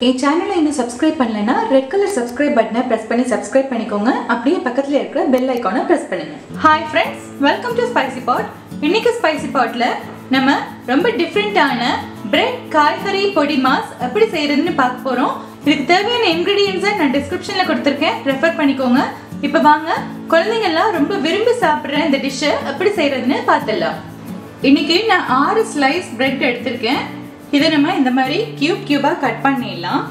என் சேனலை இன்னும் சப்ஸ்கிரைப் பண்ணலைன்னா ரெட் கலர் சப்ஸ்கிரைப் பட்டனை ப்ரெஸ் பண்ணி சப்ஸ்கிரைப் பண்ணிக்கோங்க அப்படியே பக்கத்தில் இருக்கிற பெல் ஐக்கானை ப்ரெஸ் பண்ணுங்க hi friends welcome to Spicy Pot இன்னைக்கு ஸ்பைசி பாட்டில் நம்ம ரொம்ப டிஃப்ரெண்ட்டான பிரெட் காய்கறி பொடி மாஸ் எப்படி செய்யறதுன்னு பார்க்க போகிறோம் இதுக்கு தேவையான இன்க்ரீடியன்ஸை நான் டிஸ்கிரிப்ஷனில் கொடுத்துருக்கேன் ரெஃபர் பண்ணிக்கோங்க இப்போ வாங்க குழந்தைங்கள்லாம் ரொம்ப விரும்பி சாப்பிட்ற இந்த டிஷ்ஷை எப்படி செய்யறதுன்னு பார்த்துடலாம் இன்னைக்கு நான் ஆறு ஸ்லைஸ் பிரெட் எடுத்திருக்கேன் இதை நம்ம இந்த மாதிரி கியூப் கியூபாக கட் பண்ணிடலாம்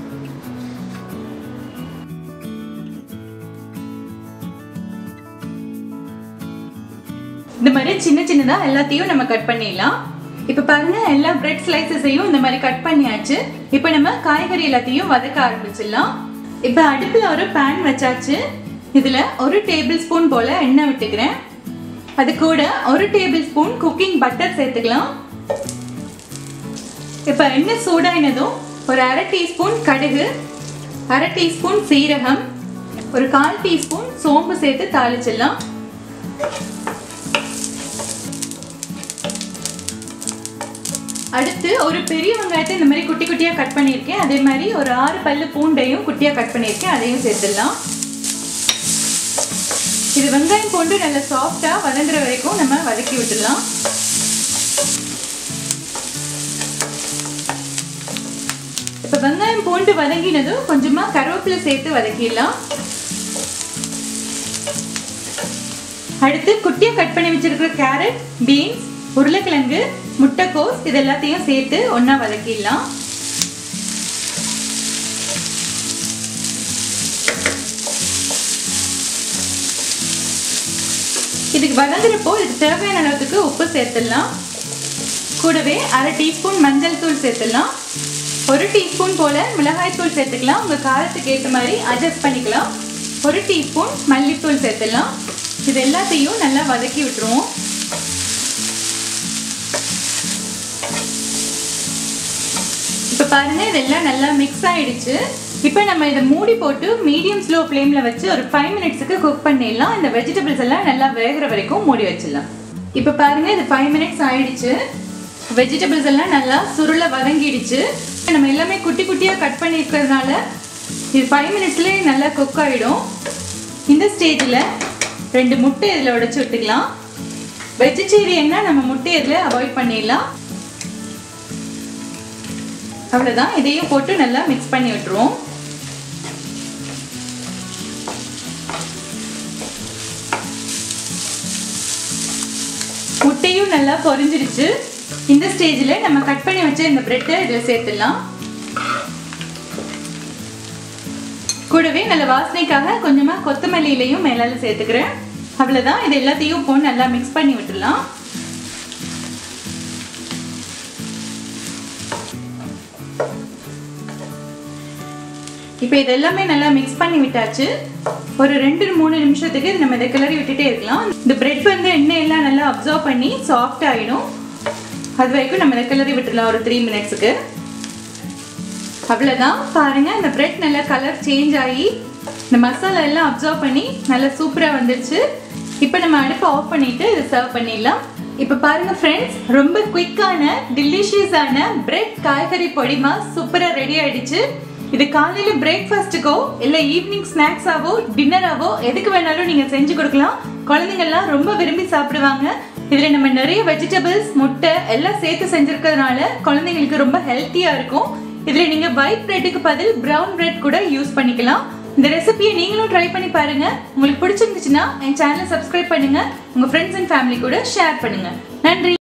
இந்த மாதிரி சின்ன சின்னதாக எல்லாத்தையும் நம்ம கட் பண்ணிடலாம் இப்போ பாருங்க எல்லா பிரெட் ஸ்லைசஸையும் இந்த மாதிரி கட் பண்ணியாச்சு இப்போ நம்ம காய்கறி எல்லாத்தையும் வதக்க ஆரம்பிச்சிடலாம் இப்போ அடுப்பில் ஒரு பேன் வச்சாச்சு இதில் ஒரு டேபிள் ஸ்பூன் போல் எண்ணெய் விட்டுக்கிறேன் அது கூட ஒரு டேபிள் ஸ்பூன் குக்கிங் பட்டர் சேர்த்துக்கலாம் இப்போ எண்ணெய் சூடாயினதும் ஒரு அரை டீஸ்பூன் கடுகு அரை டீஸ்பூன் சீரகம் ஒரு கால் டீஸ்பூன் சோம்பு சேர்த்து தாளிச்சிடலாம் அடுத்து ஒரு பெரிய வெங்காயத்தை இந்த மாதிரி குட்டி குட்டியாக கட் பண்ணியிருக்கேன் அதே மாதிரி ஒரு ஆறு பல்லு பூண்டையும் குட்டியாக கட் பண்ணியிருக்கேன் அதையும் சேர்த்துடலாம் இது வெங்காயம் பூண்டு நல்லா சாஃப்டாக வதங்குற வரைக்கும் நம்ம வதக்கி விட்டுடலாம் இப்போ வெங்காயம் பூண்டு வதங்கினதும் கொஞ்சமாக கருவேப்பிலை சேர்த்து வதக்கிடலாம் அடுத்து குட்டியாக கட் பண்ணி வச்சிருக்கிற கேரட் பீன்ஸ் உருளைக்கிழங்கு முட்டைக்கோஸ் இது எல்லாத்தையும் சேர்த்து ஒன்றா வதக்கிடலாம் இதுக்கு வதங்குறப்போ இதுக்கு தேவையான அளவுக்கு உப்பு சேர்த்துடலாம் கூடவே அரை டீஸ்பூன் மஞ்சள் தூள் சேர்த்துடலாம் ஒரு டீஸ்பூன் போல் மிளகாய் தூள் சேர்த்துக்கலாம் உங்கள் காரத்துக்கு ஏற்ற மாதிரி அட்ஜஸ்ட் பண்ணிக்கலாம் ஒரு டீஸ்பூன் மல்லித்தூள் சேர்த்துடலாம் இது எல்லாத்தையும் நல்லா வதக்கி விட்டுருவோம் இப்போ பாருங்க இதெல்லாம் நல்லா மிக்ஸ் ஆயிடுச்சு இப்போ நம்ம இதை மூடி போட்டு மீடியம் ஸ்லோ ஃப்ளேமில் வச்சு ஒரு ஃபைவ் மினிட்ஸுக்கு குக் பண்ணிடலாம் இந்த வெஜிடபிள்ஸ் எல்லாம் நல்லா வேகிற வரைக்கும் மூடி வச்சிடலாம் இப்போ பாருங்க இது ஃபைவ் மினிட்ஸ் ஆயிடுச்சு வெஜிடபிள்ஸ் எல்லாம் நல்லா சுருள வதங்கிடுச்சு நம்ம எல்லாமே குட்டி குட்டியாக கட் பண்ணியிருக்கிறதுனால இது ஃபைவ் மினிட்ஸ்லேயே நல்லா குக் ஆகிடும் இந்த ஸ்டேஜில் ரெண்டு முட்டை இதில் உடைச்சி விட்டுக்கலாம் வெஜிடேரியன்னா நம்ம முட்டை இதில் அவாய்ட் பண்ணிடலாம் அவ்வளோதான் இதையும் போட்டு நல்லா மிக்ஸ் பண்ணி விட்டுருவோம் முட்டையும் நல்லா பொரிஞ்சிடுச்சு இந்த ஸ்டேஜில் நம்ம கட் பண்ணி வச்ச இந்த பிரெட்டை இதில் சேர்த்துடலாம் கூடவே நல்ல வாசனைக்காக கொஞ்சமாக கொத்தமல்லியிலையும் மேலால் சேர்த்துக்கிறேன் அவ்வளோதான் இது எல்லாத்தையும் போட்டு நல்லா மிக்ஸ் பண்ணி விட்டுடலாம் இப்போ இது எல்லாமே நல்லா மிக்ஸ் பண்ணி விட்டாச்சு ஒரு ரெண்டு மூணு நிமிஷத்துக்கு நம்ம இதை கிளறி விட்டுட்டே இருக்கலாம் இந்த பிரெட் வந்து எண்ணெய் எல்லாம் நல்லா அப்சர்வ் பண்ணி சாஃப்ட் ஆகிடும் அது வரைக்கும் நம்ம இதை கிளறி விட்டுடலாம் ஒரு த்ரீ மினிட்ஸுக்கு அவ்வளோதான் பாருங்கள் இந்த பிரெட் நல்லா கலர் சேஞ்ச் ஆகி இந்த மசாலா எல்லாம் அப்சர்வ் பண்ணி நல்லா சூப்பராக வந்துருச்சு இப்போ நம்ம அடுப்பை ஆஃப் பண்ணிவிட்டு இதை சர்வ் பண்ணிடலாம் இப்போ பாருங்க ஃப்ரெண்ட்ஸ் ரொம்ப குயிக்கான டெலிஷியஸான பிரெட் காய்கறி பொடிமா சூப்பராக ரெடி ஆயிடுச்சு இது காலையில் பிரேக்ஃபாஸ்ட்டுக்கோ இல்லை ஈவினிங் ஸ்நாக்ஸாவோ டின்னராவோ எதுக்கு வேணாலும் நீங்கள் செஞ்சு கொடுக்கலாம் குழந்தைங்கள்லாம் ரொம்ப விரும்பி சாப்பிடுவாங்க இதில் நம்ம நிறைய வெஜிடபிள்ஸ் முட்டை எல்லாம் சேர்த்து செஞ்சுருக்கிறதுனால குழந்தைங்களுக்கு ரொம்ப ஹெல்த்தியாக இருக்கும் இதில் நீங்கள் ஒயிட் பிரெட்டுக்கு பதில் ப்ரௌன் பிரெட் கூட யூஸ் பண்ணிக்கலாம் இந்த ரெசிபியை நீங்களும் ட்ரை பண்ணி பாருங்க உங்களுக்கு பிடிச்சிருந்துச்சுன்னா என் சேனலை சப்ஸ்கிரைப் பண்ணுங்க உங்க ஃப்ரெண்ட்ஸ் அண்ட் ஃபேமிலி கூட ஷேர் பண்ணுங்க நன்றி